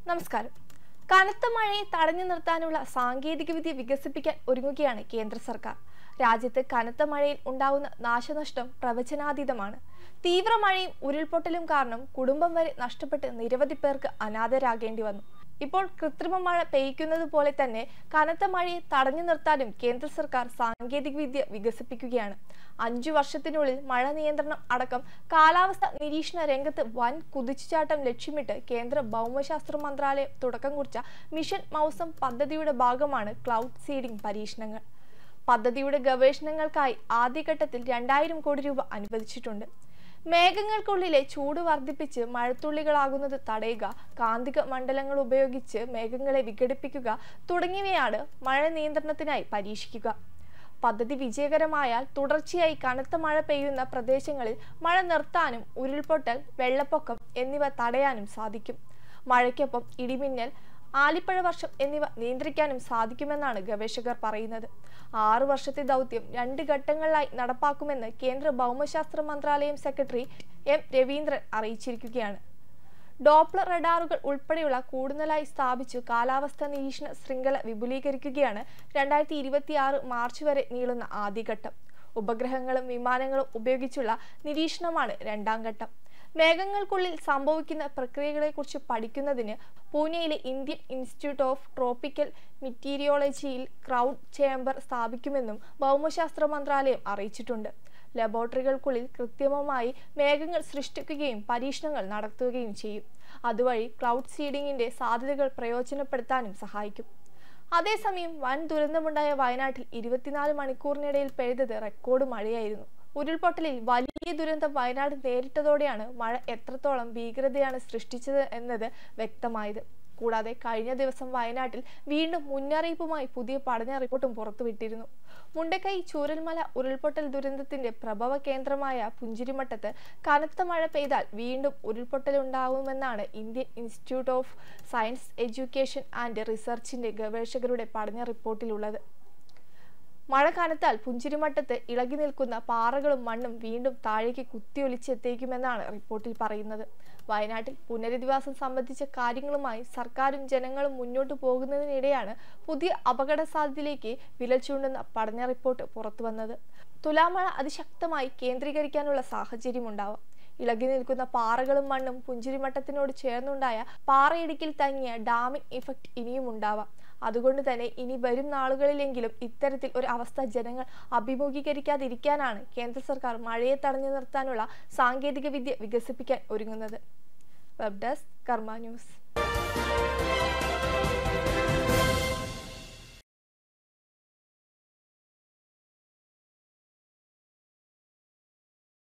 നമസ്കാരം കനത്ത മഴയെ തടഞ്ഞു നിർത്താനുള്ള സാങ്കേതികവിദ്യ വികസിപ്പിക്കാൻ ഒരുങ്ങുകയാണ് കേന്ദ്ര സർക്കാർ രാജ്യത്ത് കനത്ത മഴയിൽ ഉണ്ടാകുന്ന നാശനഷ്ടം പ്രവചനാതീതമാണ് തീവ്ര മഴയും ഉരുൾപൊട്ടലും കാരണം കുടുംബം വരെ നഷ്ടപ്പെട്ട് നിരവധി പേർക്ക് അനാഥരാകേണ്ടി വന്നു ഇപ്പോൾ കൃത്രിമ മഴ പെയ്യ്ക്കുന്നത് പോലെ തന്നെ കനത്ത മഴയെ തടഞ്ഞു നിർത്താനും കേന്ദ്ര സർക്കാർ സാങ്കേതികവിദ്യ വികസിപ്പിക്കുകയാണ് അഞ്ചു വർഷത്തിനുള്ളിൽ മഴ നിയന്ത്രണം അടക്കം കാലാവസ്ഥ നിരീക്ഷണ രംഗത്ത് വൻ കുതിച്ചുചാട്ടം ലക്ഷ്യമിട്ട് കേന്ദ്ര ഭൗമശാസ്ത്ര മന്ത്രാലയം തുടക്കം കുറിച്ച മിഷൻ മൗസം പദ്ധതിയുടെ ഭാഗമാണ് ക്ലൗഡ് സീഡിംഗ് പരീക്ഷണങ്ങൾ പദ്ധതിയുടെ ഗവേഷണങ്ങൾക്കായി ആദ്യഘട്ടത്തിൽ രണ്ടായിരം കോടി രൂപ അനുവദിച്ചിട്ടുണ്ട് മേഘങ്ങൾക്കുള്ളിലെ ചൂട് വർദ്ധിപ്പിച്ച് മഴത്തുള്ളികളാകുന്നത് തടയുക കാന്തിക മണ്ഡലങ്ങൾ ഉപയോഗിച്ച് മേഘങ്ങളെ വിഘടിപ്പിക്കുക തുടങ്ങിയവയാണ് മഴ നിയന്ത്രണത്തിനായി പരീക്ഷിക്കുക പദ്ധതി വിജയകരമായാൽ തുടർച്ചയായി കനത്ത മഴ പെയ്യുന്ന പ്രദേശങ്ങളിൽ മഴ നിർത്താനും ഉരുൾപൊട്ടൽ വെള്ളപ്പൊക്കം എന്നിവ തടയാനും സാധിക്കും മഴയ്ക്കൊപ്പം ഇടിമിന്നൽ ആലിപ്പഴ വർഷം എന്നിവ നിയന്ത്രിക്കാനും സാധിക്കുമെന്നാണ് ഗവേഷകർ പറയുന്നത് ആറു വർഷത്തെ ദൗത്യം രണ്ട് ഘട്ടങ്ങളിലായി നടപ്പാക്കുമെന്ന് കേന്ദ്ര ഭൗമശാസ്ത്ര മന്ത്രാലയം സെക്രട്ടറി എം രവീന്ദ്രൻ അറിയിച്ചിരിക്കുകയാണ് ഡോപ്ലർ റഡാറുകൾ ഉൾപ്പെടെയുള്ള കൂടുതലായി സ്ഥാപിച്ചു കാലാവസ്ഥാ നിരീക്ഷണ ശൃംഖല വിപുലീകരിക്കുകയാണ് രണ്ടായിരത്തി ഇരുപത്തിയാറ് മാർച്ച് വരെ നീളുന്ന ആദ്യഘട്ടം ഉപഗ്രഹങ്ങളും വിമാനങ്ങളും ഉപയോഗിച്ചുള്ള നിരീക്ഷണമാണ് രണ്ടാം ഘട്ടം മേഘങ്ങൾക്കുള്ളിൽ സംഭവിക്കുന്ന പ്രക്രിയകളെക്കുറിച്ച് പഠിക്കുന്നതിന് പൂനെയിലെ ഇന്ത്യൻ ഇൻസ്റ്റിറ്റ്യൂട്ട് ഓഫ് ട്രോപ്പിക്കൽ മെറ്റീരിയോളജിയിൽ ക്രൗഡ് ചേംബർ സ്ഥാപിക്കുമെന്നും ഭൗമശാസ്ത്ര മന്ത്രാലയം അറിയിച്ചിട്ടുണ്ട് ലബോറട്ടറികൾക്കുള്ളിൽ കൃത്രിമമായി മേഘങ്ങൾ സൃഷ്ടിക്കുകയും പരീക്ഷണങ്ങൾ നടത്തുകയും ചെയ്യും അതുവഴി ക്ലൗഡ് സീഡിങ്ങിന്റെ സാധ്യതകൾ പ്രയോജനപ്പെടുത്താനും സഹായിക്കും അതേസമയം വൻ ദുരന്തമുണ്ടായ വയനാട്ടിൽ ഇരുപത്തിനാല് മണിക്കൂറിനിടയിൽ പെയ്തത് റെക്കോർഡ് മഴയായിരുന്നു ഉരുൾപൊട്ടലിൽ വലിയ ദുരന്തം വയനാട് നേരിട്ടതോടെയാണ് മഴ എത്രത്തോളം ഭീകരതയാണ് സൃഷ്ടിച്ചത് എന്നത് വ്യക്തമായത് കൂടാതെ കഴിഞ്ഞ ദിവസം വയനാട്ടിൽ വീണ്ടും മുന്നറിയിപ്പുമായി പുതിയ പഠന റിപ്പോർട്ടും പുറത്തുവിട്ടിരുന്നു മുണ്ടക്കൈ ചൂരൽമല ഉരുൾപൊട്ടൽ ദുരന്തത്തിന്റെ പ്രഭവ കേന്ദ്രമായ പുഞ്ചിരിമട്ടത്ത് കനത്ത മഴ പെയ്താൽ വീണ്ടും ഉരുൾപൊട്ടലുണ്ടാവുമെന്നാണ് Indian institute of science education and റിസർച്ചിന്റെ ഗവേഷകരുടെ പഠന റിപ്പോർട്ടിലുള്ളത് മഴ കനത്താൽ പുഞ്ചിരിമട്ടത്ത് ഇളകി നിൽക്കുന്ന പാറകളും മണ്ണും വീണ്ടും താഴേക്ക് കുത്തിയൊലിച്ചെത്തേക്കുമെന്നാണ് റിപ്പോർട്ടിൽ പറയുന്നത് വയനാട്ടിൽ പുനരധിവാസം സംബന്ധിച്ച കാര്യങ്ങളുമായി സർക്കാരും ജനങ്ങളും മുന്നോട്ടു പോകുന്നതിനിടെയാണ് പുതിയ അപകട സാധ്യതയിലേക്ക് വിരൽ ചൂണ്ടുന്ന പഠന റിപ്പോർട്ട് പുറത്തുവന്നത് തുലാമഴ അതിശക്തമായി കേന്ദ്രീകരിക്കാനുള്ള സാഹചര്യമുണ്ടാവാം ഇളകി നിൽക്കുന്ന പാറകളും മണ്ണും പുഞ്ചിരിമട്ടത്തിനോട് ചേർന്നുണ്ടായ പാറയിടുക്കിൽ തങ്ങിയ ഡാമിംഗ് ഇഫക്റ്റ് ഇനിയും ഉണ്ടാവാം അതുകൊണ്ട് തന്നെ ഇനി വരും നാളുകളിലെങ്കിലും ഇത്തരത്തിൽ ഒരു അവസ്ഥ ജനങ്ങൾ അഭിമുഖീകരിക്കാതിരിക്കാനാണ് കേന്ദ്ര സർക്കാർ മഴയെ തടഞ്ഞു നിർത്താനുള്ള സാങ്കേതിക വിദ്യ വികസിപ്പിക്കാൻ ഒരുങ്ങുന്നത് വെബ് ഡെസ്ക് കർമ്മ ന്യൂസ്